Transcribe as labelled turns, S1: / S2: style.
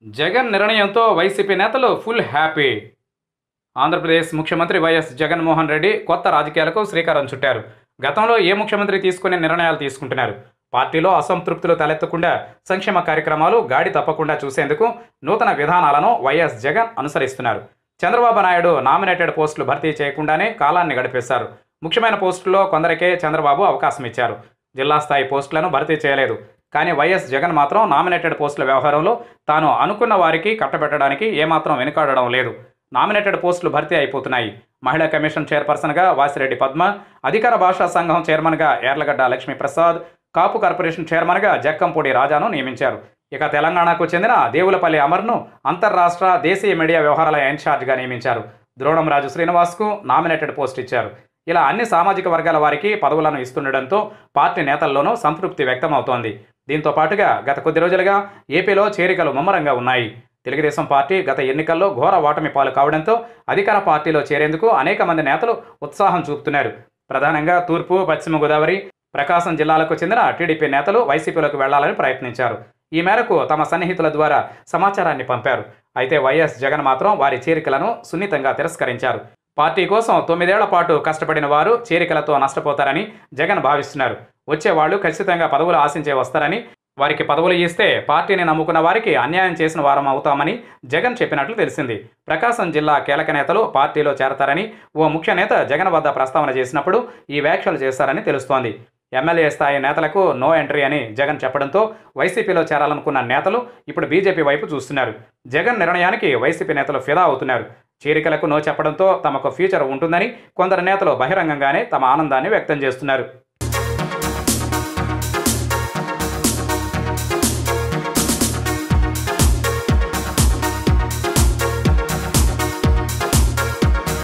S1: జగన్ నిర్ణయంతో వైసీపీ నేతలు full happy Andhra Pradesh ముఖ్యమంత్రి వైఎస్ జగన్మోహన్ రెడ్డి కొత్త రాజకీయాలకు శ్రీకారం చుట్టారు గతంలో ఏ ముఖ్యమంత్రి తీసుకునే నిర్ణయాలు తీసుకుంటున్నారు పార్టీలో అసంతృప్తులు తలెత్తకుండా సంక్షేమ కార్యక్రమాలు గాడి తప్పకుండా చూసేందుకు నూతన విధానాలను వైఎస్ జగన్ అనుసరిస్తున్నారు చంద్రబాబు నాయుడు నామినేటెడ్ పోస్టులు భర్తీ చేయకుండానే కాలాన్ని గడిపేశారు ముఖ్యమైన పోస్టుల్లో కొందరికే చంద్రబాబు అవకాశం ఇచ్చారు జిల్లా స్థాయి పోస్టులను భర్తీ చేయలేదు కానీ వైఎస్ జగన్ మాత్రం నామినేటెడ్ పోస్టుల వ్యవహారంలో తాను అనుకున్న వారికి కట్టబెట్టడానికి ఏమాత్రం వెనుకాడడం లేదు నామినేటెడ్ పోస్టులు భర్తీ అయిపోతున్నాయి మహిళా కమిషన్ చైర్పర్సన్గా వాసిరెడ్డి పద్మ అధికార భాషా సంఘం చైర్మన్గా యార్లగడ్డ లక్ష్మీప్రసాద్ కాపు కార్పొరేషన్ చైర్మన్గా జక్కంపూడి రాజాను నియమించారు ఇక తెలంగాణకు చెందిన దేవులపల్లి అమర్ను అంతర్రాష్ట్ర దేశీయ మీడియా వ్యవహారాల ఇన్ఛార్జిగా నియమించారు ద్రోణంరాజు శ్రీనివాస్కు నామినేటెడ్ పోస్ట్ ఇచ్చారు ఇలా అన్ని సామాజిక వర్గాల వారికి పదవులను ఇస్తుండటంతో పార్టీ నేతల్లోనూ సంతృప్తి వ్యక్తమవుతోంది దీంతో పాటుగా గత కొద్ది రోజులుగా ఏపీలో చేరికలు ముమ్మరంగా ఉన్నాయి తెలుగుదేశం పార్టీ గత ఎన్నికల్లో ఘోర ఓటమి పాలు కావడంతో అధికార పార్టీలో చేరేందుకు అనేక మంది నేతలు ఉత్సాహం చూపుతున్నారు ప్రధానంగా తూర్పు పశ్చిమ గోదావరి ప్రకాశం జిల్లాలకు చెందిన టీడీపీ నేతలు వైసీపీలోకి వెళ్లాలని ప్రయత్నించారు ఈ మేరకు తమ సన్నిహితుల ద్వారా సమాచారాన్ని పంపారు అయితే వైఎస్ జగన్ మాత్రం వారి చేరికలను సున్నితంగా తిరస్కరించారు పార్టీ కోసం తొమ్మిదేళ్ల పాటు కష్టపడిన వారు చేరికలతో నష్టపోతారని జగన్ భావిస్తున్నారు వచ్చేవాళ్లు ఖచ్చితంగా పదవులు ఆశించే వస్తారని వారికి పదవులు ఇస్తే పార్టీని నమ్ముకున్న వారికి అన్యాయం చేసిన వారం అవుతామని జగన్ చెప్పినట్లు తెలిసింది ప్రకాశం జిల్లా కీలక నేతలు పార్టీలో చేరతారని ఓ ముఖ్య నేత జగన్ వద్ద ప్రస్తావన చేసినప్పుడు ఈ వ్యాఖ్యలు చేశారని తెలుస్తోంది ఎమ్మెల్యే స్థాయి నేతలకు నో ఎంట్రీ అని జగన్ చెప్పడంతో వైసీపీలో చేరాలనుకున్న నేతలు ఇప్పుడు బీజేపీ వైపు చూస్తున్నారు జగన్ నిర్ణయానికి వైసీపీ నేతలు ఫిదా అవుతున్నారు చేరికలకు నో చెప్పడంతో తమకు ఫ్యూచర్ ఉంటుందని కొందరు నేతలు బహిరంగంగానే తమ ఆనందాన్ని వ్యక్తం చేస్తున్నారు